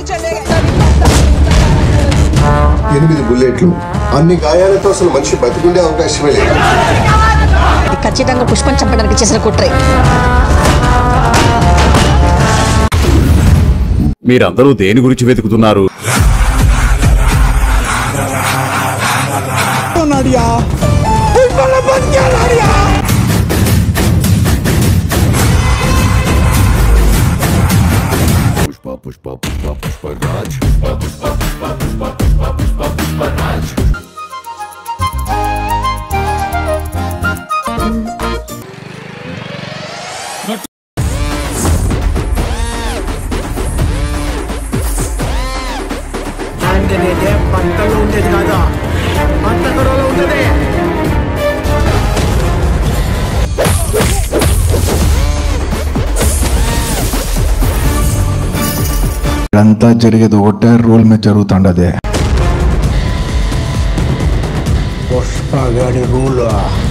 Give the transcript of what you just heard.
ఎనిమిది బుల్లెట్లు అన్ని గాయాలతో అసలు మనిషి బతికుండే అవకాశమే లేదు ఇది ఖచ్చితంగా పుష్పం చంపడానికి చేసిన కుట్రే మీరందరూ దేని గురించి వెతుకుతున్నారు పుష్ప పుష్ప పుష్ప పుష్ప రాజ్ అంటే పంటలో ఉండేది కాదా పంట కరువులో ఉంటుంది ఇదంతా జరిగేది ఒకటే రూల్ మీద జరుగుతుండదే పుష్పగాడి రూల్